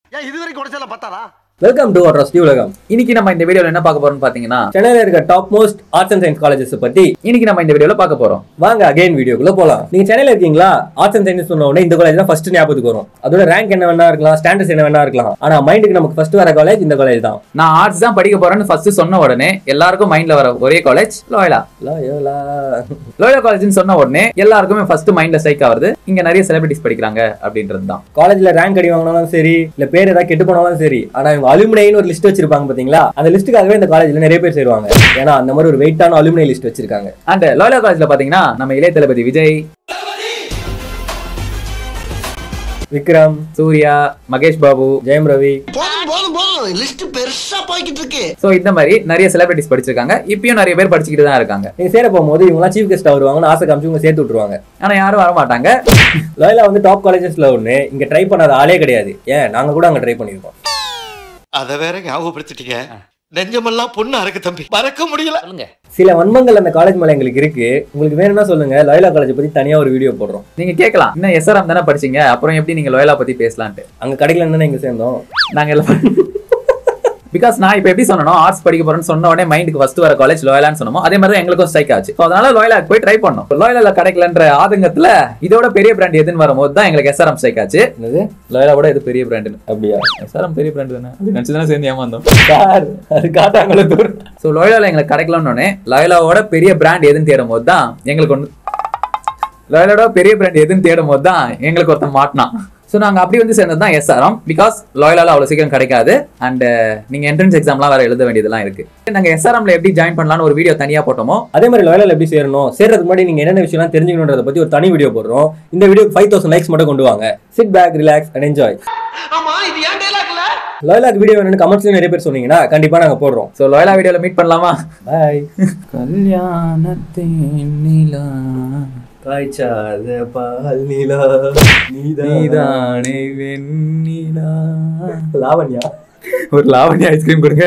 ஏன் இது வரைக்கும் உடைச்சல பத்தாதா வெல்கம் டு அவர் உலகம் இன்னைக்கு நம்ம இந்த வீடியோல என்ன பார்க்க போறோம்னு பாத்தீங்கன்னா சென்னையில இருக்க top most arts and science colleges பத்தி இன்னைக்கு நம்ம இந்த வீடியோல பார்க்க போறோம் வாங்க அகைன் வீடியோக்குள்ள போலாம் நீங்க சென்னையில இருக்கீங்களா ஆர்ட்ஸ் அண்ட் சயின்ஸ் சொன்ன உடனே இந்த காலேஜ் தான் ஃபர்ஸ்ட் ஞாபகத்துக்கு வரும் அதோட ரேங்க் என்ன வேணா இருக்கலாம் ஸ்டாண்டர்ட்ஸ் என்ன வேணா இருக்கலாம் ஆனா மைண்டுக்கு நமக்கு ஃபர்ஸ்ட் வர காலேஜ் இந்த காலேஜ் தான் நான் ஆர்ட்ஸ் தான் படிக்க போறேன்னு ஃபர்ஸ்ட் சொன்ன உடனே எல்லாருக்கும் மைண்ட்ல வர ஒரே காலேஜ் லோயலா லயோலா. லோயலா காலேஜ்னு சொன்ன உடனே எல்லாருக்குமே ஃபர்ஸ்ட் மைண்ட்ல ஸ்ட்ரைக் ஆகுது இங்க நிறைய செலிபிரிட்டிஸ் படிக்கிறாங்க அப்படின்றது தான் காலேஜ்ல ரேங்க் அடி வாங்கினாலும் சரி இல்ல பேர் ஏதாவது கெட்டு போனாலும் சரி ஆனா இவங்க அலுமினைன்னு ஒரு லிஸ்ட் வச்சிருப்பாங்க பாத்தீங்களா அந்த லிஸ்ட்டுக்காகவே இந்த காலேஜ்ல நிறைய பேர் சேருவாங்க ஏன்னா அந்த மாதிரி ஒரு வெயிட்டான அலுமினை லிஸ்ட் வச்சிருக்காங்க அண்ட் லோயலா காலேஜ்ல பாத்தீங்கன்னா நம்ம இளைய தளபதி விஜய் விக்ரம் சூர்யா மகேஷ் பாபு ஜெயம் ரவி போதும் போதும் போதும் லிஸ்ட் பெருசா போய்கிட்டு இருக்கு சோ இந்த மாதிரி நிறைய செலிபிரிட்டிஸ் படிச்சிருக்காங்க இப்பயும் நிறைய பேர் படிச்சுக்கிட்டு தான் இருக்காங்க நீங்க சேர போகும்போது இவங்கலாம் சீஃப் கெஸ்ட் வருவாங்கன்னு ஆசை காமிச்சு இவங்க சேர்த்து விட்டுருவாங்க ஆனா யாரும் வர மாட்டாங்க லோயலா வந்து டாப் காலேஜஸ்ல ஒண்ணு இங்க ட்ரை பண்ணாத ஆளே கிடையாது ஏன் நாங்க கூட அங்க ட்ரை பண்ணிருக்கோம் அத வேற ஞாபகப்படுத்திட்டீங்க நெஞ்சமெல்லாம் பொண்ணா இருக்கு தம்பி மறக்க முடியல சில வன்மங்கள் அந்த காலேஜ் மேல எங்களுக்கு இருக்கு உங்களுக்கு வேணும்னா சொல்லுங்க லோயலா காலேஜ் பத்தி தனியா ஒரு வீடியோ போடுறோம் நீங்க கேட்கலாம் இன்னும் எஸ்ஆர்எம் தானே படிச்சீங்க அப்புறம் எப்படி நீங்க லோயலா பத்தி பேசலான்ட்டு அங்க கிடைக்கல தானே இங்க சேர்ந்தோம் நாங்க எல்லாம் பிகாஸ் நான் இப்போ எப்படி சொன்னோம் ஆர்ட்ஸ் படிக்க போறேன்னு சொன்ன உடனே மைண்டுக்கு ஃபர்ஸ்ட் வர காலேஜ் லோயலான்னு சொன்னோமோ அதே மாதிரி தான் எங்களுக்கும் ஸ்ட்ரைக் ஆச்சு So, அதனால லோயலாக்கு போய் ட்ரை பண்ணோம் லோயலால கிடைக்கலன்ற ஆதங்கத்துல இதோட பெரிய பிராண்ட் எதுன்னு வரும்போது தான் எங்களுக்கு எஸ்ஆர்எம் ஸ்ட்ரைக் ஆச்சு என்னது லோயலா கூட இது பெரிய பிராண்டுன்னு அப்படியா எஸ்ஆர்எம் பெரிய பிராண்ட் தானே அப்படி நினச்சி தானே சேர்ந்து ஏமாந்தோம் சார் அது காட்டாங்களே தூரம் ஸோ லோயலால எங்களுக்கு கிடைக்கலன்னு உடனே லோயலாவோட பெரிய பிராண்ட் எதுன்னு தேடும் போது தான் எங்களுக்கு ஒன்று லோயலோட பெரிய பிராண்ட் எதுன்னு தேடும் போது தான் எங்களுக்கு ஒருத்தன் மாட்டினான் ஸோ நாங்கள் அப்படி வந்து சேர்ந்தது தான் எஸ்ஆர்எம் பிகாஸ் லோயலால அவ்வளோ சீக்கிரம் கிடைக்காது அண்ட் நீங்கள் என்ட்ரன்ஸ் எக்ஸாம்லாம் வேற எழுத வேண்டியதெல்லாம் இருக்கு நாங்கள் எஸ்ஆர்எம்ல எப்படி ஜாயின் பண்ணலாம்னு ஒரு வீடியோ தனியாக போட்டோமோ அதே மாதிரி லோயலால எப்படி சேரணும் சேர்றதுக்கு முன்னாடி நீங்க என்னென்ன விஷயம்லாம் தெரிஞ்சுக்கணுன்றத பத்தி ஒரு தனி வீடியோ போடுறோம் இந்த வீடியோக்கு ஃபைவ் தௌசண்ட் லைக்ஸ் மட்டும் கொண்டு வாங்க sit back relax and enjoy ஆமா இது ஏன் டைலாக்ல லோயலாக்கு வீடியோ வேணும்னு கமெண்ட்ஸ்ல நிறைய பேர் சொன்னீங்கன்னா கண்டிப்பா நாங்க போடுறோம் ஸோ லோயலா வீடியோவில் மீட் பண்ணலாமா பாய் கல்யாணத்தின் நிலா காய்ச்சாத பால் நிலா நீதானே வெண்ணிலா லாவண்யா ஒரு லாவணி ஐஸ்கிரீம் கொடுங்க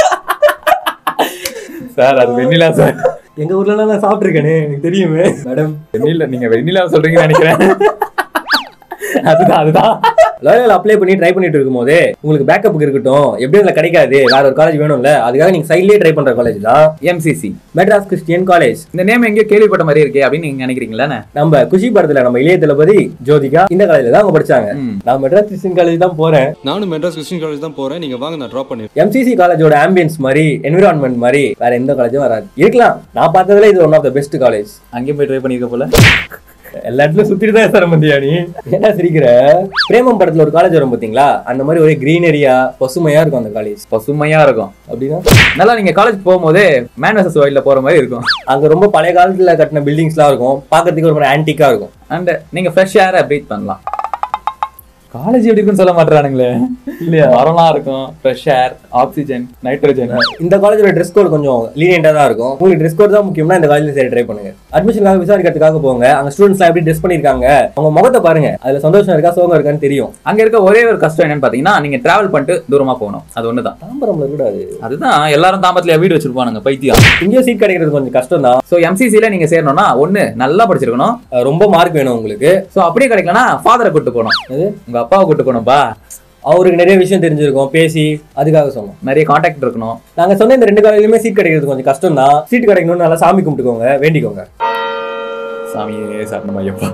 சார் அது வெண்ணிலா சார் எங்க ஊர்ல நான் சாப்பிட்டுருக்கேனே எனக்கு தெரியுமே மேடம் வெண்ணிலா நீங்க வெண்ணிலா சொல்றீங்கன்னு நினைக்கிறேன் அதுதான் அதுதான் லோயல் அப்ளை பண்ணி ட்ரை பண்ணிட்டு இருக்கும்போது உங்களுக்கு பேக்கப்புக்கு இருக்கட்டும் எப்படி அதுல கிடைக்காது வேற ஒரு காலேஜ் வேணும்ல அதுக்காக நீங்க சைட்லயே ட்ரை பண்ற காலேஜ் தான் எம்சிசி மெட்ராஸ் கிறிஸ்டியன் காலேஜ் இந்த நேம் எங்கேயோ கேள்விப்பட்ட மாதிரி இருக்கே அப்படின்னு நீங்க நினைக்கிறீங்களா நம்ம குஷி படத்துல நம்ம இளைய தளபதி ஜோதிகா இந்த காலேஜ்ல தான் அவங்க படிச்சாங்க ம். நான் மெட்ராஸ் கிறிஸ்டியன் காலேஜ் தான் போறேன் நானும் மெட்ராஸ் கிறிஸ்டின் காலேஜ் தான் போறேன் நீங்க வாங்க நான் ட்ராப் பண்ணிடுறேன் எம்சிசி காலேஜோட ஆம்பியன்ஸ் மாதிரி என்விரான்மெண்ட் மாதிரி வேற எந்த காலேஜும் வராது இருக்கலாம் நான் பார்த்ததுல இது one of the best college அங்கேயும் போய் ட்ரை பண்ணிருக்க போல எல்லா இடத்துலயும் சுத்திட்டு தான் சார் மந்தியா நீ என்ன சிரிக்கிற பிரேமம் படத்துல ஒரு காலேஜ் வரும் பாத்தீங்களா அந்த மாதிரி ஒரே கிரீனரியா பசுமையா இருக்கும் அந்த காலேஜ் பசுமையா இருக்கும் அப்படின்னா நல்லா நீங்க காலேஜ் போகும்போதே மேன் வர்சஸ் வைல்ட்ல போற மாதிரி இருக்கும் அங்க ரொம்ப பழைய காலத்துல கட்டின பில்டிங்ஸ்லாம் இருக்கும் பார்க்கறதுக்கு ஒரு மாதிரி ஆன்டிக்கா இருக்கும் அண்ட் நீங்க ஃப்ரெஷ் ஏரை ப்ரீத் பண்ணலாம் காலேஜ் எப்படி இருக்குன்னு சொல்ல மாட்டானுங்களே இல்லையா மரம்லாம் இருக்கும் ஃப்ரெஷ் ஏர் ஆக்சிஜன் நைட்ரஜன் இந்த காலேஜோட ட்ரெஸ் கோட் கொஞ்சம் லீனியண்டா தான் இருக்கும் உங்களுக்கு ட்ரெஸ் கோட் தான் முக்கியம்னா இந்த காலேஜ்ல சரி ட்ரை பண்ணுங்க அட்மிஷனுக்காக விசாரிக்கிறதுக்காக போங்க அங்க ஸ்டூடெண்ட்ஸ்லாம் எப்படி ட்ரெஸ் பண்ணிருக்காங்க அவங்க முகத்தை பாருங்க அதுல சந்தோஷம் இருக்கா சோகம் இருக்கான்னு தெரியும் அங்க இருக்க ஒரே ஒரு கஷ்டம் என்னன்னு பாத்தீங்கன்னா நீங்க டிராவல் பண்ணிட்டு தூரமா போகணும் அது ஒண்ணுதான் தாம்பரம்ல கூடாது அதுதான் எல்லாரும் தாம்பரத்துல வீடு வச்சிருப்பானுங்க பைத்தியம் இங்கேயும் சீட் கிடைக்கிறது கொஞ்சம் கஷ்டம் தான் ஸோ எம்சிசில நீங்க சேரணும்னா ஒண்ணு நல்லா படிச்சிருக்கணும் ரொம்ப மார்க் வேணும் உங்களுக்கு ஸோ அப்படியே கிடைக்கலனா ஃபாதரை கூட்டு போகணும் எது? உங்க அப்பாவை கூட்டு போகணும்பா அவருக்கு நிறைய விஷயம் தெரிஞ்சிருக்கும் பேசி அதுக்காக சொன்னோம் நிறைய காண்டாக்ட் இருக்கணும் நாங்க சொன்ன இந்த ரெண்டு காலேஜ்லயுமே சீட் கிடைக்கிறது கொஞ்சம் கஷ்டம் தான் சீட் கிடைக்கணும்னு நல்லா சாமி கும்பிட்டுக்கோங்க வேண்டிக்கோங்க சாமியே சரணம் ஐயப்பா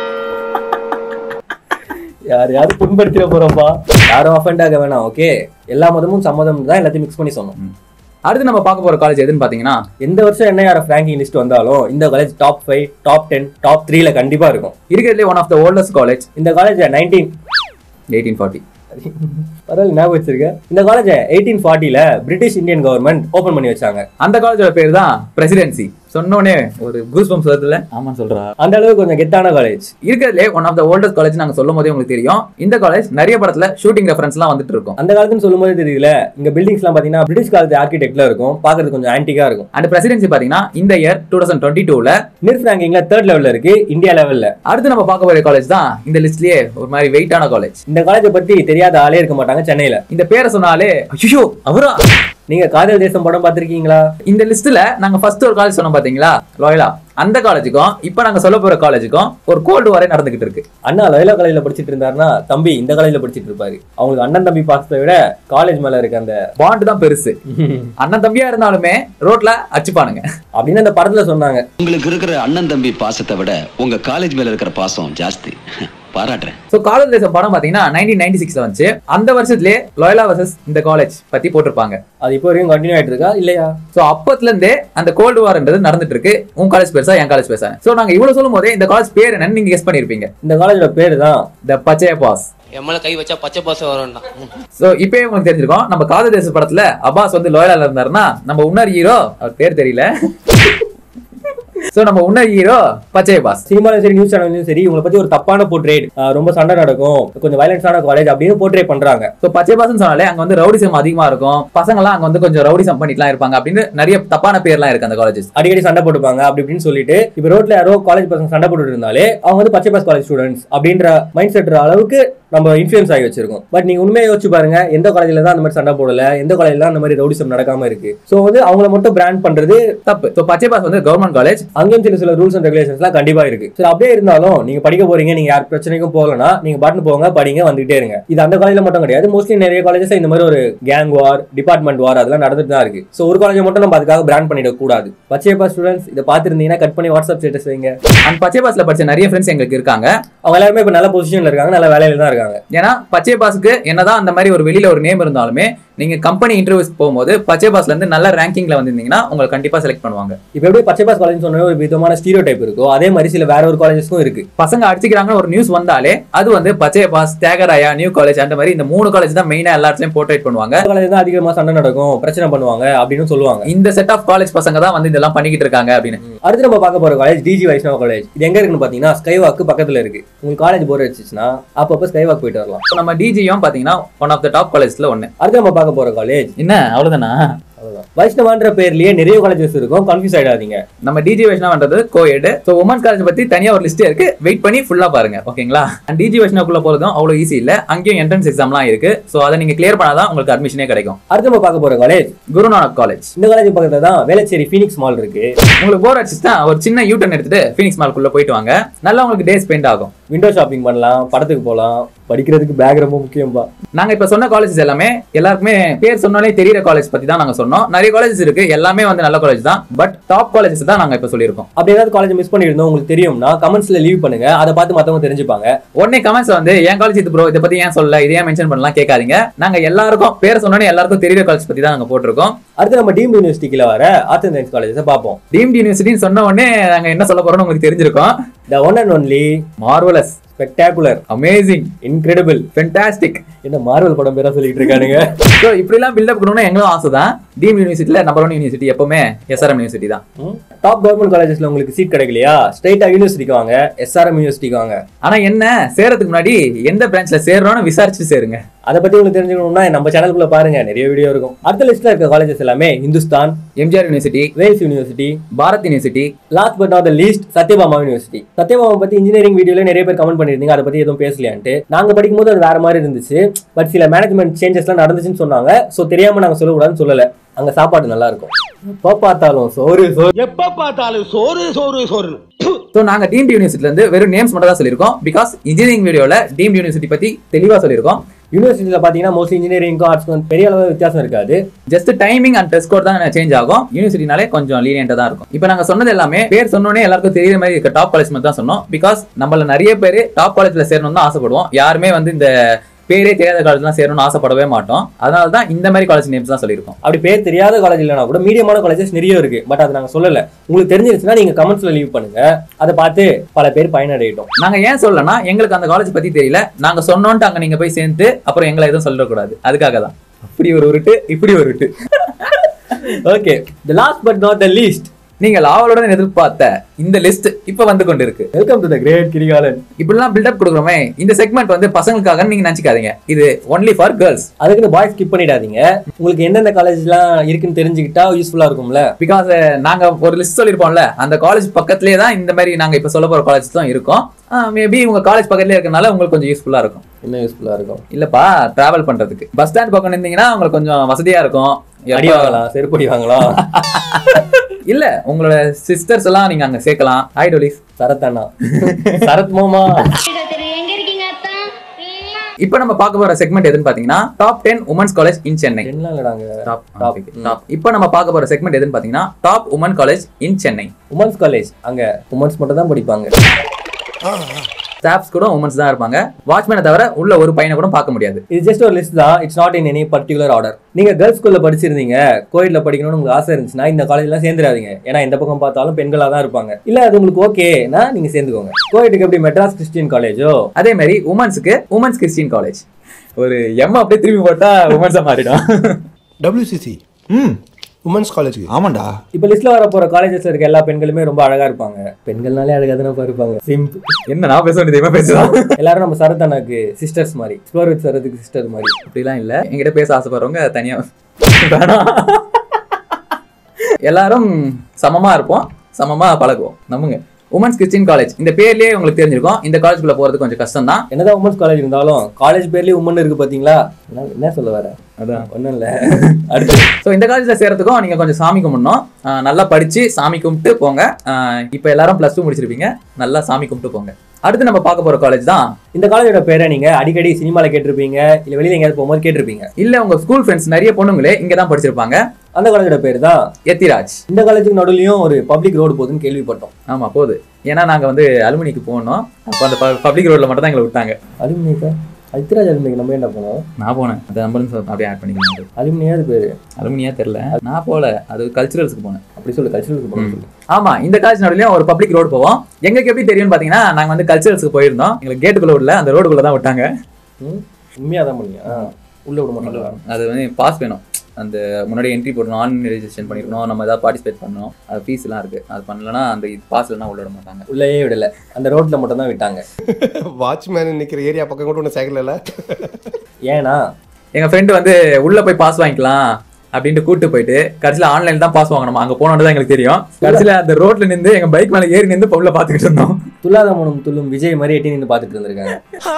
யார் யாரும் புண்படுத்திட போறோம்ப்பா யாரும் அஃபெண்ட் ஆக வேணாம் ஓகே எல்லா மதமும் சம்மதம் தான் எல்லாத்தையும் மிக்ஸ் பண்ணி சொன்னோம் அடுத்து நம்ம பார்க்க போற காலேஜ் எதுன்னு பாத்தீங்கன்னா எந்த வருஷம் என்ன யார ரேங்கிங் லிஸ்ட் வந்தாலும் இந்த college top five top ten top த்ரீல கண்டிப்பா இருக்கும் இருக்கிறதுலே one of the oldest college இந்த காலேஜ் நைன்டீன் எயிட்டீன் ஃபார்ட்டி பரவாயில்ல ஞாபகம் வச்சிருக்கேன் இந்த காலேஜ் எயிட்டீன் ஃபார்ட்டில பிரிட்டிஷ் இந்தியன் கவர்மெண்ட் ஓபன் பண்ணி வச்சாங்க அந்த காலேஜோட பேர் தான் பிரசிடென்சி சொன்னோடனே ஒரு கூஸ் பம்ப்ஸ் வருதுல்ல ஆமா சொல்றா அந்த அளவுக்கு கொஞ்சம் கெத்தான காலேஜ் இருக்கிறதுலே one of the oldest college நாங்க சொல்லும் போதே உங்களுக்கு தெரியும் இந்த காலேஜ் நிறைய படத்துல ஷூட்டிங் ரெஃபரன்ஸ்லாம் வந்துட்டு இருக்கும் அந்த காலத்துன்னு சொல்லும்போது தெரியல இங்க பில்டிங்ஸ்லாம் பாத்தீங்கன்னா பிரிட்டிஷ் காலத்து ஆர்கிடெக்ட்ல இருக்கும் பாக்குறது கொஞ்சம் ஆன்டிக்கா இருக்கும் அண்ட் பிரசிடென்சி பாத்தீங்கன்னா இந்த இயர் டூ தௌசண்ட் டுவெண்ட்டி டூல நிர்ஃப் ரேங்கிங்ல தேர்ட் லெவல்ல இருக்கு இந்தியா லெவல்ல அடுத்து நம்ம பார்க்க போற காலேஜ் தான் இந்த லிஸ்ட்லயே ஒரு மாதிரி வெயிட்டான காலேஜ் இந்த காலேஜை பத்தி தெரியாத ஆளே இருக்க மாட்டாங்க சென்னையில இந்த பேரை சொன்னாலே ஐயோ அவரா நீங்க காதல் தேசம் படம் பார்த்திருக்கீங்களா இந்த லிஸ்ட்ல நாங்க ஃபர்ஸ்ட் ஒரு காலேஜ் சொன்னோம் பாத்தீங்களா லோயலா அந்த காலேஜுக்கும் இப்போ நாங்க சொல்ல போற காலேஜுக்கும் ஒரு கோல்டு வாரே நடந்துகிட்டு இருக்கு அண்ணா லயலா காலேஜ்ல படிச்சிட்டு இருந்தாருன்னா தம்பி இந்த காலேஜ்ல படிச்சிட்டு இருப்பாரு அவங்களுக்கு அண்ணன் தம்பி பாசத்தை விட காலேஜ் மேல இருக்க அந்த பாண்ட் தான் பெருசு அண்ணன் தம்பியா இருந்தாலுமே ரோட்ல அச்சுப்பானுங்க அப்படின்னு அந்த படத்துல சொன்னாங்க உங்களுக்கு இருக்கிற அண்ணன் தம்பி பாசத்தை விட உங்க காலேஜ் மேல இருக்கிற பாசம் ஜாஸ்தி பாராட்டுறேன் ஸோ காலேஜ் தேசம் படம் பாத்தீங்கன்னா நைன்டீன் நைன்டி சிக்ஸ்ல வந்துச்சு அந்த வருஷத்துலயே லோயலா வர்சஸ் இந்த காலேஜ் பத்தி போட்டிருப்பாங்க அது இப்போ வரைக்கும் கண்டினியூ ஆயிட்டு இருக்கா இல்லையா ஸோ அப்பத்துல இருந்தே அந்த கோல்டு வார்ன்றது நடந்துட்டு இருக்கு உன் காலேஜ் பெருசா என் காலேஜ் பெருசா ஸோ நாங்க இவ்வளவு சொல்லும் போதே இந்த காலேஜ் பேர் என்னன்னு நீங்க கெஸ் பண்ணிருப்பீங்க இந்த காலேஜோட பேரு தான் த பச்சைய பாஸ் என் மேல கை வச்சா பச்சை பாசம் வரும்டா ஸோ இப்பயே உங்களுக்கு தெரிஞ்சிருக்கும் நம்ம காதல் தேச படத்துல அப்பாஸ் வந்து லோயலால இருந்தாருன்னா நம்ம உன்னர் ஹீரோ அவர் பேர் தெரியல ஸோ நம்ம உன்னர் ஹீரோ பச்சைய பாஸ் சினிமாலும் சரி நியூஸ் சேனல்லையும் சரி உங்களை பத்தி ஒரு தப்பான போர்ட்ரேட் ரொம்ப சண்டை நடக்கும் கொஞ்சம் வயலன்ஸான காலேஜ் அப்படின்னு போர்ட்ரேட் பண்றாங்க ஸோ பச்சை பாஸ்ன்னு சொன்னாலே அங்க வந்து ரவுடிசம் அதிகமா இருக்கும் பசங்கலாம் அங்க வந்து கொஞ்சம் ரவுடிசம் பண்ணிட்டுலாம் இருப்பாங்க அப்படின்னு நிறைய தப்பான பேர்லாம் இருக்கு அந்த காலேஜஸ் அடிக்கடி சண்டை போட்டுப்பாங்க அப்படி இப்படின்னு சொல்லிட்டு இப்போ ரோட்ல யாரோ காலேஜ் பசங்க சண்டை போட்டுட்டு இருந்தாலே அவங்க வந்து பச்சை பாஸ் காலேஜ் ஸ்டூடெண்ட்ஸ் அப்படின்ற மைண்ட் செட் அளவுக்கு நம்ம இன்ஃபுளுன்ஸ் ஆகி வச்சிருக்கோம் பட் நீங்க உண்மையை யோசிச்சு பாருங்க எந்த காலேஜ்ல தான் அந்த மாதிரி சண்டை போடல எந்த காலேஜ்ல அந்த மாதிரி ரவுடிசம் நடக்காம இருக்கு சோ வந்து அவங்கள மட்டும் பிராண்ட் பண்றது தப்பு ஸோ பச்சை பாஸ் வந்து கவர்மெண்ட் காலேஜ் அங்கேயும் சில சில ரூல்ஸ் அண்ட் ரெகுலேஷன்ஸ்லாம் கண்டிப்பா இருக்கு சரி அப்படியே இருந்தாலும் நீங்க படிக்க போறீங்க நீங்க யார் பிரச்சனைக்கும் போகலனா நீங்க பாட்டுன்னு போங்க படிங்க வந்துகிட்டே இருங்க இது அந்த காலேஜ்ல மட்டும் கிடையாது மோஸ்ட்லி நிறைய காலேஜஸ் இந்த மாதிரி ஒரு கேங் வார் டிபார்ட்மெண்ட் வார் அதெல்லாம் நடந்துட்டு தான் இருக்கு சோ ஒரு காலேஜ் மட்டும் நம்ம அதுக்காக பிராண்ட் பண்ணிட கூடாது பச்சையப்பா ஸ்டூடெண்ட்ஸ் இதை பார்த்துருந்தீங்கன்னா கட் பண்ணி வாட்ஸ்அப் ஸ்டேட்டஸ் வைங்க அந்த பச்சை பாஸ்ல படிச்ச நிறைய ஃப்ரெண்ட்ஸ் எங்களுக்கு இருக்காங்க அவங்க எல்லாருமே இப்ப நல்ல பொசிஷன்ல இருக்காங்க நல்ல வேலையில தான் இருக்காங்க ஏன்னா பச்சை பாஸுக்கு என்னதான் அந்த மாதிரி ஒரு வெளியில ஒரு நேம் இருந்தாலுமே நீங்க கம்பெனி இன்டர்வியூஸ் போகும்போது பச்சை பாஸ்ல இருந்து நல்ல ரேங்கிங்ல வந்திருந்தீங்கன்னா உங்களை கண்டிப்பா செலக்ட் பண்ணுவாங்க இப்ப எப்படி பச்சை பாஸ் காலேஜ் சொன்ன ஒரு விதமான ஸ்டீரியோ டைப் இருக்கோ அதே மாதிரி சில வேற ஒரு காலேஜஸ்க்கும் இருக்கு பசங்க அடிச்சுக்கிறாங்கன்னு ஒரு நியூஸ் வந்தாலே அது வந்து பச்சை பாஸ் தியாகராயா நியூ காலேஜ் அந்த மாதிரி இந்த மூணு காலேஜ் தான் மெயினா எல்லா இடத்துலயும் போர்ட்ரேட் பண்ணுவாங்க காலேஜ் தான் அதிகமா சண்டை நடக்கும் பிரச்சனை பண்ணுவாங்க அப்படின்னு சொல்லுவாங்க இந்த செட் ஆஃப் காலேஜ் பசங்க தான் வந்து இதெல்லாம் பண்ணிக்கிட்டு இருக்காங்க அப்படின்னு அடுத்து நம்ம பார்க்க போற காலேஜ் டிஜி வைஷ்ணவ காலேஜ் இது எங்க இருக்குன்னு பாத்தீங்கன்னா ஸ்கை வாக்கு பக்கத்துல இருக்கு உங்களுக்கு காலேஜ் போர் அடிச்சுச்சுன்னா அப்பப்போ ஸ்கை வாக் போயிட்டு வரலாம் So, நம்ம டிஜியும் பாத்தீங்கன்னா ஒன் ஆஃப் த டாப் காலேஜ்ல ஒன்னு அடுத்து நம்ம பார்க்க போற காலேஜ் என்ன அவ்வளவுதானா அவ்வளவுதான் வைஷ்ணவான்ற பேர்லயே நிறைய காலேஜஸ் இருக்கும் கன்ஃபியூஸ் ஆயிடாதீங்க நம்ம டிஜி வைஷ்ணவன்றது கோஎடு ஸோ உமன்ஸ் காலேஜ் பத்தி தனியா ஒரு லிஸ்ட் இருக்கு வெயிட் பண்ணி ஃபுல்லா பாருங்க ஓகேங்களா அண்ட் டிஜி வைஷ்ணவக்குள்ள போறதும் அவ்வளவு ஈஸி இல்ல அங்கேயும் என்ட்ரன்ஸ் எக்ஸாம்லாம் இருக்கு ஸோ அதை நீங்க கிளியர் பண்ணாதான் உங்களுக்கு அட்மிஷனே கிடைக்கும் அடுத்து நம்ம பார்க்க போற காலேஜ் குருநானக் காலேஜ் இந்த காலேஜ் பக்கத்துல தான் வேளச்சேரி ஃபீனிக்ஸ் மால் இருக்கு உங்களுக்கு போர் அடிச்சுட்டா ஒரு சின்ன யூ டர்ன் எடுத்துட்டு ஃபீனிக்ஸ் மால்குள்ள போயிட்டு வாங்க நல்லா உங்களுக்கு டே ஸ்பெண்ட் ஆகும் விண்டோ ஷாப்பிங் பண்ணலாம் படத்துக்கு போகலாம் படிக்கிறதுக்கு பேக் ரொம்ப முக்கியம்பா நாங்க இப்ப சொன்ன காலேஜஸ் எல்லாமே எல்லாருக்குமே பேர் சொன்னாலே தெரியற காலேஜ் பத்தி தான் நாங்க சொன்னோம் நிறைய காலேஜஸ் இருக்கு எல்லாமே வந்து நல்ல காலேஜ் தான் பட் டாப் காலேஜஸ் தான் நாங்க இப்ப சொல்லியிருக்கோம் அப்படி ஏதாவது காலேஜ் மிஸ் பண்ணியிருந்தோம் உங்களுக்கு தெரியும்னா கமெண்ட்ஸ்ல லீவ் பண்ணுங்க அதை பார்த்து மத்தவங்க தெரிஞ்சுப்பாங்க உடனே கமெண்ட்ஸ் வந்து என் காலேஜ் இது ப்ரோ இதை பத்தி ஏன் சொல்லல இதை ஏன் மென்ஷன் பண்ணலாம் கேட்காதீங்க நாங்க எல்லாருக்கும் பேர் சொன்னோன்னே எல்லாருக்கும் தெரியற காலேஜ் பத்தி தான் நாங்க போட்டிருக்கோம் அடுத்து நம்ம டீம் யூனிவர்சிட்டிக்குள்ள வர ஆர்ட்ஸ் அண்ட் சயின்ஸ் காலேஜஸை பார்ப்போம் டீம்ட் யூனிவர்சிட்டின்னு சொன்ன உடனே நாங்க என்ன சொல்ல போறோம்னு உங்களுக்கு தெரிஞ்சிருக்கோம் the one and only marvellous spectacular amazing incredible fantastic என்ன மார்வல் படம் பேரா சொல்லிட்டு இருக்கானுங்க ஸோ இப்படிலாம் பில்டப் பண்ணணும்னு எங்களும் ஆசை தான் டீம் யூனிவர்சிட்டியில் நம்பர் ஒன் யூனிவர்சிட்டி எப்பவுமே எஸ்ஆர்எம் யூனிவர்சிட்டி தான் டாப் கவர்மெண்ட் காலேஜஸ்ல உங்களுக்கு சீட் கிடைக்கலையா ஸ்ட்ரைட்டா யூனிவர்சிட்டிக்கு வாங்க எஸ்ஆர்எம் யூனிவர்சிட்டிக்கு வாங்க ஆனா என்ன சேரத்துக்கு முன்னாடி எந்த பிரான்ச்ல சேரணும்னு விசாரிச்சு சேருங்க அதை பத்தி உங்களுக்கு தெரிஞ்சுக்கணும்னா நம்ம சேனலுக்குள்ள பாருங்க நிறைய வீடியோ இருக்கும் அடுத்த லிஸ்ட்ல இருக்க காலேஜஸ் எல்லாமே Hindustan MGR university Vels university Bharath university last but not the least Sathyabama university Sathyabama பத்தி இன்ஜினியரிங் வீடியோல நிறைய பேர் கமெண்ட் பண்ணிருந்தீங்க அதை பத்தி எதுவும் பேசலையான்ட்டு நாங்க படிக்கும்போது அது வேற மாதிரி இருந்துச்சு பட் சில மேனேஜ்மெண்ட் சேஞ்சஸ்லாம் நடந்துச்சுன்னு சொன்னாங்க சோ தெரியாம நாங்க சொல்லக்கூடாதுன்னு சொல்லல அங்க சாப்பாடு நல்லா இருக்கும் எப்ப பார்த்தாலும் சோறு சோறு எப்ப பார்த்தாலும் சோறு சோறு சோறு ஸோ நாங்க டீம்ட் யூனிவர்சிட்டில இருந்து வெறும் நேம்ஸ் மட்டும் தான் சொல்லியிருக்கோம் பிகாஸ் இன்ஜினியரிங் வீடியோல டீம்ட் யூனிவர்சிட்டி பத்தி தெளிவா சொல்லியிருக்கோம் யூனிவர்சிட்டியில பாத்தீங்கன்னா மோஸ்ட்லி இன்ஜினியரிங்க்கும் ஆர்ட்ஸ்க்கும் பெரிய அளவு வித்தியாசம் இருக்காது just timing and dress code தான் சேஞ்ச் ஆகும் யூனிவர்சிட்டினாலே கொஞ்சம் லீனியண்டா தான் இருக்கும் இப்போ நாங்க சொன்னது எல்லாமே பேர் சொன்னோன்னே எல்லாருக்கும் தெரியுற மாதிரி இருக்க டாப் காலேஜ் மட்டும் தான் சொன்னோம் பிகாஸ் நம்மள நிறைய பேர் டாப் காலேஜ்ல சேரணும் தான் ஆசைப்படுவோம் யாருமே வந்து இந்த பேரே தெரியாத காலேஜ்லாம் சேரணும்னு ஆசைப்படவே மாட்டோம் அதனால தான் இந்த மாதிரி காலேஜ் நேம்ஸ் தான் சொல்லியிருக்கோம் அப்படி பேர் தெரியாத காலேஜ் இல்லைனா கூட மீடியமான காலேஜஸ் நிறைய இருக்கு பட் அதை நாங்க சொல்லல உங்களுக்கு தெரிஞ்சிருச்சுன்னா நீங்க கமெண்ட்ஸ்ல லீவ் பண்ணுங்க அதை பார்த்து பல பேர் பயனடையட்டும் நாங்க ஏன் சொல்லனா எங்களுக்கு அந்த காலேஜ் பத்தி தெரியல நாங்க சொன்னோன்ட்டு அங்க நீங்க போய் சேர்ந்து அப்புறம் எங்களை எதுவும் சொல்லக்கூடாது அதுக்காக தான் அப்படி ஒரு உருட்டு இப்படி ஒரு உருட்டு okay the last but not the least நீங்கள் ஆவலுடன் எதிர்பார்த்த இந்த லிஸ்ட் இப்ப வந்து கொண்டு இருக்கு welcome to the great Kirikalan இப்படிலாம் பில்டப் கொடுக்குறோமே இந்த செக்மெண்ட் வந்து பசங்களுக்காக நீங்க நினைச்சுக்காதீங்க இது ஒன்லி ஃபார் கேர்ள்ஸ் அதுக்குன்னு பாய்ஸ் ஸ்கிப் பண்ணிடாதீங்க உங்களுக்கு எந்தெந்த காலேஜ்லாம் இருக்குன்னு தெரிஞ்சுக்கிட்டா யூஸ்ஃபுல்லா இருக்கும்ல பிகாஸ் நாங்க ஒரு லிஸ்ட் சொல்லியிருப்போம்ல அந்த காலேஜ் பக்கத்துலேயே தான் இந்த மாதிரி நாங்க இப்ப சொல்ல போற காலேஜ் தான் இருக்கும் மேபி உங்க காலேஜ் பக்கத்துலேயே இருக்கனால உங்களுக்கு கொஞ்சம் யூஸ்ஃபுல்லா இருக்கும் என்ன யூஸ்ஃபுல்லா இருக்கும் இல்லப்பா டிராவல் பண்றதுக்கு பஸ் ஸ்டாண்ட் பக்கம் இருந்தீங்கன்னா உங்களுக்கு கொஞ்சம் வசதியா இருக்கும் அடி வாங்கலாம் செருப்படி வாங்கலாம் இல்ல உங்களோட சிஸ்டர்ஸ் எல்லாம் நீங்க அங்க சேர்க்கலாம் ஐடோலிஸ் சரத் அண்ணா சரத் மாமா எங்க இருக்கீங்க அத்தா இப்போ நம்ம பார்க்க போற செக்மெண்ட் எதுன்னு பாத்தீங்கன்னா top ten women's college in Chennai என்ன இல்லடாங்க டாப் Top. டாப் இப்போ நம்ம பார்க்க போற செக்மெண்ட் எதுன்னு பாத்தீங்கன்னா top women college in Chennai women's college அங்க உமன்ஸ் மட்டும் தான் படிப்பாங்க ஸ்டாஃப்ஸ் கூட உமன்ஸ் தான் இருப்பாங்க வாட்ச்மேனை தவிர உள்ள ஒரு பையனை கூட பார்க்க முடியாது இது ஜஸ்ட் ஒரு லிஸ்ட் தான் it's not in any particular order நீங்க கேர்ள்ஸ் ஸ்கூல்ல படிச்சிருந்தீங்க கோயில்ல படிக்கணும்னு உங்களுக்கு ஆசை இருந்துச்சுன்னா இந்த காலேஜ்லாம் சேர்ந்துடாதீங்க ஏன்னா இந்த பக்கம் பார்த்தாலும் பெண்களா தான் இருப்பாங்க இல்ல அது உங்களுக்கு ஓகேனா நீங்க சேர்ந்துக்கோங்க கோயிலுக்கு எப்படி மெட்ராஸ் கிறிஸ்டியன் காலேஜோ அதே மாதிரி உமன்ஸுக்கு உமன்ஸ் கிறிஸ்டியன் காலேஜ் ஒரு எம் அப்படியே திரும்பி போட்டா உமன்ஸா மாறிடும் டபிள்யூசிசி ம் உமன்ஸ் காலேஜ் ஆமாண்டா இப்ப லிஸ்ட்ல வர போற காலேஜஸ்ல இருக்க எல்லா பெண்களுமே ரொம்ப அழகா இருப்பாங்க பெண்கள்னாலே அழகா தானே இருப்பாங்க சிம்பிள் என்ன நான் பேச வேண்டியது இவன் பேசுதான் எல்லாரும் நம்ம சரத் அண்ணாக்கு சிஸ்டர்ஸ் மாதிரி எக்ஸ்ப்ளோர் வித் சரத்துக்கு சிஸ்டர் மாதிரி அப்படிலாம் இல்ல என்கிட்ட பேச ஆசைப்படுறவங்க தனியா வேணாம் எல்லாரும் சமமா இருப்போம் சமமா பழகுவோம் நம்புங்க உமன்ஸ் கிறிஸ்டின் காலேஜ் இந்த பேர்லயே உங்களுக்கு தெரிஞ்சிருக்கும் இந்த காலேஜ்குள்ள போறது கொஞ்சம் கஷ்டம் தான் என்னதான் உமன்ஸ் காலேஜ் இருந்தாலும் காலேஜ் பேர்லயே உமன் இருக்கு பாத்தீங்களா என்ன- என்ன சொல்ல வர அதான் ஒண்ணும் இல்ல அடுத்து ஸோ இந்த காலேஜ்ல சேர்றதுக்கும் நீங்க கொஞ்சம் சாமி கும்பிடணும் ஆஹ் நல்லா படிச்சு சாமி கும்பிட்டு போங்க ஆஹ் இப்போ எல்லாரும் ப்ளஸ் டூ முடிச்சிருப்பீங்க நல்லா சாமி கும்பிட்டு போங்க அடுத்து நம்ம பார்க்க போற காலேஜ் தான் இந்த காலேஜோட பேரை நீங்க அடிக்கடி சினிமால கேட்டிருப்பீங்க இல்ல வெளியில எங்கேயாவது போகும்போது கேட்டிருப்பீங்க இல்ல உங்க ஸ்கூல் ஃப்ரெண்ட்ஸ் நிறைய பொண்ணுங்களே இங்க தான் படிச்சிருப்பாங்க அந்த காலேஜோட பேர் தான் எத்திராஜ் இந்த காலேஜுக்கு நடுவுலயும் ஒரு பப்ளிக் ரோடு போகுதுன்னு கேள்விப்பட்டோம் ஆமா போகுது ஏன்னா நாங்க வந்து அலுமினிக்கு போனோம் அப்போ அந்த பப்ளிக் ரோட்ல மட்டும் தான் எங்களை விட்டாங்க அலுமினிக்கா ஐத்திராஜ் அலுமினிக்கு நம்ம என்ன போனோம் நான் போனேன் அந்த நம்பர்னு சொல்லி அப்படியே ஆட் பண்ணிக்கலாம் அலுமினியா அது பேரு அலுமினியா தெரியல நான் போல அது கல்ச்சுரல்ஸ்க்கு போனேன் அப்படி சொல்லு கல்ச்சரலுக்கு போகணும் சொல்லு ஆமா இந்த காலேஜ் நடுவுலயும் ஒரு பப்ளிக் ரோடு போவோம் எங்களுக்கு எப்படி தெரியும்னு பாத்தீங்கன்னா நாங்க வந்து கல்ச்சுரல்ஸ்க்கு போயிருந்தோம் எங்களுக்கு கேட்டுக்குள்ள விடல அந்த ரோடுக்குள்ள தான் விட்டாங்க ம், உண்மையா தான் பண்ணியா ஆ, உள்ள விட மாட்டாங்களா அது வந்து பாஸ் வேணும் அந்த முன்னாடி என்ட்ரி போடணும் ஆன்லைன் ரெஜிஸ்ட்ரேஷன் பண்ணிருக்கணும் நம்ம ஏதாவது பார்ட்டிசிபேட் பண்ணணும் அது ஃபீஸ் எல்லாம் இருக்கு அது பண்ணலன்னா அந்த பாஸ் இல்லைனா உள்ள விட மாட்டாங்க உள்ளேயே விடல அந்த ரோட்ல மட்டும் தான் விட்டாங்க வாட்ச்மேன் நிக்கிற ஏரியா பக்கம் கூட ஒன்று சைக்கிள் இல்லை ஏன்னா எங்க ஃப்ரெண்டு வந்து உள்ள போய் பாஸ் வாங்கிக்கலாம் அப்படின்ட்டு கூட்டு போயிட்டு கடைசியில ஆன்லைன் தான் பாஸ் வாங்கணும் அங்க போனோன்னு தான் எங்களுக்கு தெரியும் கடைசியில அந்த ரோட்ல நின்று எங்க பைக் மேல ஏறி நின்று உள்ள பாத்துக்கிட்டு இருந்தோம் துல்லாத மனம் துள்ளும் விஜய் மாதிரி எட்டி நின்று பார்த்துட்டு இருந்திருக்காங்க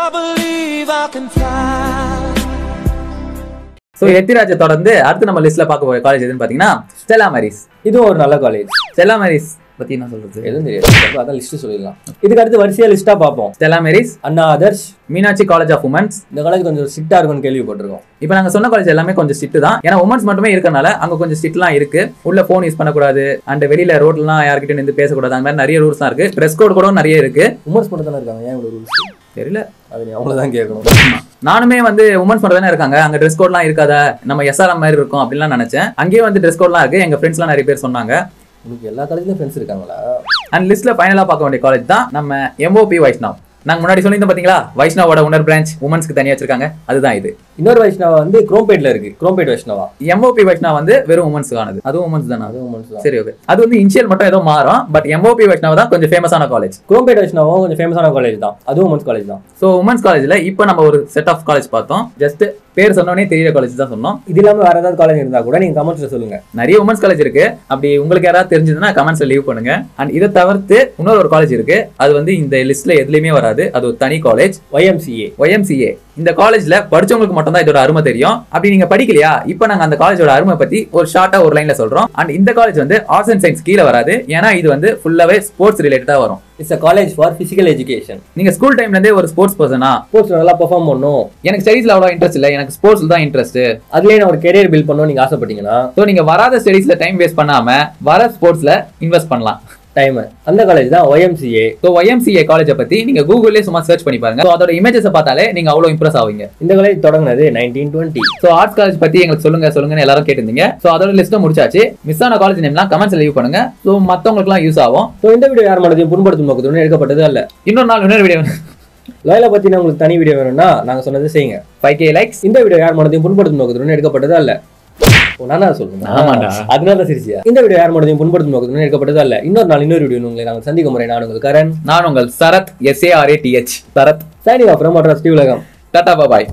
ஸோ எத்திராஜை தொடர்ந்து அடுத்து நம்ம லிஸ்ட்ல பார்க்க போற காலேஜ் எதுன்னு பாத்தீங்கன்னா ஸ்டெலா மேரிஸ் இதுவும் ஒரு நல்ல காலேஜ் ஸ்டெலா மேரிஸ் பத்தி என்ன சொல்றது எதுவும் தெரியாது அப்ப அதான் லிஸ்ட் சொல்லிடலாம் இதுக்கு அடுத்து வரிசையா லிஸ்டா பார்ப்போம் Stella Maris Anna Adarsh Meenakshi college of women's இந்த காலேஜ் கொஞ்சம் ஸ்ட்ரிக்டா இருக்கும்னு கேள்விப்பட்டிருக்கோம் இப்போ நாங்க சொன்ன காலேஜ் எல்லாமே கொஞ்சம் ஸ்ட்ரிக்ட் தான் ஏன்னா உமன்ஸ் மட்டுமே இருக்கறனால அங்க கொஞ்சம் ஸ்ட்ரிக்ட்லாம் இருக்கு உள்ள ஃபோன் யூஸ் பண்ணக்கூடாது அண்ட் வெளியில ரோட்லாம் யார்கிட்ட நின்று பேசக்கூடாது அந்த மாதிரி நிறைய ரூல்ஸ் தான் இருக்கு ட்ரெஸ் கோட் கூட நிறைய இருக்கு உமர்ஸ் மட்டும் தானே இருக்காங்க ஏன் இவ்வளவு ரூல்ஸ் தெரியல அது நீ அவங்கள தான் கேட்கணும் நானுமே வந்து உமன்ஸ் மட்டும் தானே இருக்காங்க அங்க ட்ரெஸ் கோட்லாம் இருக்காதா நம்ம எஸ்ஆர்எம் மாதிரி இருக்கும் அப்படின்லாம் நினைச்சேன் அங்கேயே வந்து ட்ரெஸ் கோட்லாம் இருக்கு எங்க ஃப்ரெண்ட்ஸ்லாம் நிறைய பேர் சொன்னாங்க உங்களுக்கு எல்லா காலேஜ்லயும் ஃப்ரெண்ட்ஸ் இருக்காங்களா அண்ட் லிஸ்ட்ல ஃபைனலா பார்க்க வேண்டிய காலேஜ் தான் நம்ம எம்ஓபி வைஷ்ணவ் நாங்க முன்னாடி சொல்லியிருந்தோம் பாத்தீங்களா வைஷ்ணவோட உணர் பிரான்ச் உமன்ஸ்க்கு தனியா வச்சிருக்காங்க அதுதான் இது இன்னொரு வைஷ்ணவா வந்து குரோம்பேட்ல இருக்கு குரோம்பேட் வைஷ்ணவா எம்ஓபி வைஷ்ணவ் வந்து வெறும் உமன்ஸ்க்கானது அதுவும் உமன்ஸ் தானே அதுவும் உமன்ஸ் தான் சரி ஓகே அது வந்து இனிஷியல் மட்டும் ஏதோ மாறும் பட் எம்ஓபி வைஷ்ணவ் தான் கொஞ்சம் ஃபேமஸான காலேஜ் குரோம்பேட் வைஷ்ணவும் கொஞ்சம் ஃபேமஸான காலேஜ் தான் அதுவும் உமன்ஸ் காலேஜ் தான் ஸோ உமன்ஸ் காலேஜ்ல இப்போ நம்ம ஒரு செட் ஆஃப் காலேஜ் பார்த்தோம் ஜஸ்ட் பேர் சொன்னோடனே தெரியற காலேஜ் தான் சொன்னோம் இது இல்லாம வேற ஏதாவது காலேஜ் இருந்தா கூட நீங்க கமெண்ட்ஸ்ல சொல்லுங்க நிறைய உமன்ஸ் காலேஜ் இருக்கு அப்படி உங்களுக்கு யாராவது தெரிஞ்சதுன்னா கமெண்ட்ஸ்ல லீவ் பண்ணுங்க அண்ட் இதை தவிர்த்து இன்னொரு ஒரு காலேஜ் இருக்கு அது வந்து இந்த லிஸ்ட்ல எதுலயுமே வராது அது ஒரு தனி காலேஜ் ஒய்எம்சிஏ ஒய்எம்சிஏ இந்த காலேஜ்ல படிச்சவங்களுக்கு மட்டும் தான் இதோட அருமை தெரியும் அப்படி நீங்க படிக்கலையா இப்போ நாங்க அந்த காலேஜோட அருமை பத்தி ஒரு ஷார்ட்டா ஒரு லைன்ல சொல்றோம் அண்ட் இந்த காலேஜ் வந்து ஆர்ட்ஸ் அண்ட் சயின்ஸ் கீழே வராது ஏன்னா இது வந்து ஃபுல்லாவே ஸ்போர்ட்ஸ் ரிலேட்டடா வரும் it's a college for physical education நீங்க ஸ்கூல் டைம்ல இருந்தே ஒரு ஸ்போர்ட்ஸ் பர்சனா ஸ்போர்ட்ஸ் நல்லா பெர்ஃபார்ம் பண்ணும் எனக்கு ஸ்டடீஸ்ல அவ்வளோ இன்ட்ரெஸ்ட் இல்லை எனக்கு ஸ்போர்ட்ஸ்ல தான் இன்ட்ரெஸ்ட் அதுலயே நான் ஒரு கெரியர் பில்ட் பண்ணணும் நீங்க ஆசைப்பட்டீங்கன்னா ஸோ நீங்க வராத ஸ்டடீஸ்ல டைம் வேஸ்ட் பண்ணாம வர ஸ்போர்ட்ஸ்ல இன்வெஸ்ட் பண்ணலாம் டைம் அந்த காலேஜ் தான் ஒய்எம்சிஏ ஸோ ஒய்எம்சிஏ காலேஜை பத்தி நீங்க கூகுள்லேயே சும்மா சர்ச் பண்ணி பாருங்க ஸோ அதோட இமேஜஸ் பார்த்தாலே நீங்க அவ்வளோ இம்ப்ரெஸ் ஆவீங்க இந்த காலேஜ் தொடங்குனது nineteen twenty so arts college பத்தி எங்களுக்கு சொல்லுங்க சொல்லுங்கன்னு எல்லாரும் கேட்டிருந்தீங்க ஸோ அதோட லிஸ்ட்டும் முடிச்சாச்சு மிஸ் ஆன காலேஜ் நேம்லாம் கமெண்ட்ஸ் லீவ் பண்ணுங்க ஸோ மற்றவங்களுக்குலாம் யூஸ் ஆகும் ஸோ இந்த வீடியோ யார் மனதையும் புண்படுத்தும் நோக்கத்துடன் எடுக்கப்பட்டது அல்ல இன்னொரு நாள் இன்னொரு வீடியோ லோயலை பத்தின உங்களுக்கு தனி வீடியோ வேணும்னா நாங்க சொன்னது செய்யுங்க ஃபைவ் கே லைக்ஸ் இந்த வீடியோ யார் மனதையும் புண்படுத்தும் நோக்கத்துடன் எடுக்கப்பட்டது அல்ல ஓ, நானா சொல்லணும் ஆமாண்டா. அதனால தான் சிரிச்சியா இந்த வீடியோ யார் மனதையும் புண்படுத்தும் நோக்கத்துடன் எடுக்கப்பட்டது அல்ல இன்னொரு நாள் இன்னொரு வீடியோ உங்களை நாங்கள் சந்திக்கும் முறை நான் உங்கள் கரண் நான் உங்கள் Sarath SARA TH Sarath signing off மற்ற ஸ்ரீ உலகம் டாடா பாபாய்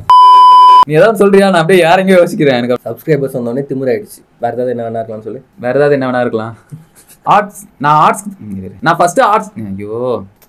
நீ ஏதாவது சொல்றியா நான் அப்படியே யாரெங்கே யோசிக்கிறேன் எனக்கு சப்ஸ்கிரைபர்ஸ் வந்தோடனே திமிராயிடுச்சு வேற ஏதாவது என்ன வேணா இருக்கலாம்னு சொல்லி வேற ஏதாவது என்ன வேணா இருக்கலாம் ஆர்ட்ஸ் நான் ஆர்ட்ஸ் நான் ஃபர்ஸ்ட் ஆர்ட்ஸ் ஐயோ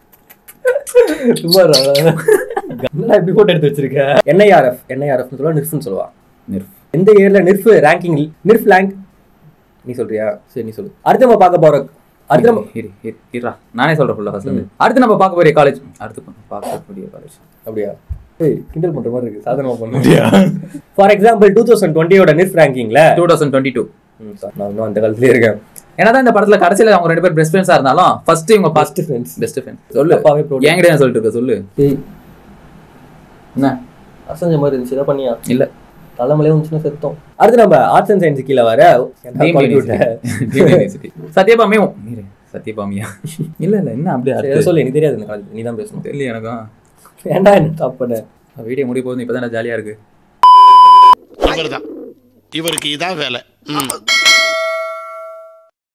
சும்மா என்னடா இப்படி போட்டோ எடுத்து வச்சிருக்க என்ஐஆர்எஃப் என்ஐஆர்எஃப் சொல்லுவா நிர்ஃப்னு சொல்லுவா நிர்ஃப் எந்த இயர்ல நிர்ஃப் ரேங்கிங் நிர்ஃப் ரேங்க் நீ சொல்றியா சரி நீ சொல்லு அடுத்து நம்ம பார்க்க போற அடுத்து நம்ம இரு இரு இருடா நானே சொல்றேன் ஃபுல்லா ஃபர்ஸ்ட் அடுத்து நம்ம பார்க்க போறிய காலேஜ் அடுத்து பார்க்கக்கூடிய காலேஜ் அப்படியா ஏய் கிண்டல் பண்ற மாதிரி இருக்கு சாதனமா பண்ண ஃபார் எக்ஸாம்பிள் டூ தௌசண்ட் டுவெண்ட்டியோட நிர்ஃப் ரேங்கிங்ல டூ தௌசண்ட் டுவெண்ட்டி டூ நான் இன்னும் அந்த காலத்துலயே இருக்கேன் என்னதான் இந்த படத்துல கடைசியில அவங்க ரெண்டு பேரும் பெஸ்ட் ஃப்ரெண்ட்ஸா இருந்தாலும் ஃபர்ஸ்ட் இவங்க Best first friends. Best friends சொல்லு அப்பாவே proud. என்கிட்ட என்ன சொல்லிட்டு இருக்க சொல்லு ஏய் என்ன அசஞ்ச மாதிரி இருந்துச்சு இதை பண்ணியா இல்ல தலைமலையே வந்துச்சுன்னா செத்தோம் அடுத்து நம்ம ஆர்ட்ஸ் அண்ட் சயின்ஸ் கீழே வர Dream University. Dream University. சத்யபாமியும் இரு, சத்யபாமியா இல்ல இல்ல என்ன அப்படியே சரி, அடுத்து? சொல்லு எனக்கு தெரியாது இந்த காலேஜ் நீ தான் பேசணும் தெரியல எனக்கும் ஏன்டா என்ன ஸ்டாப் பண்ண வீடியோ முடிய போகுது இப்பதான் ஜாலியா இருக்கு இவர்தான் இவருக்கு இதான் வேலை ம்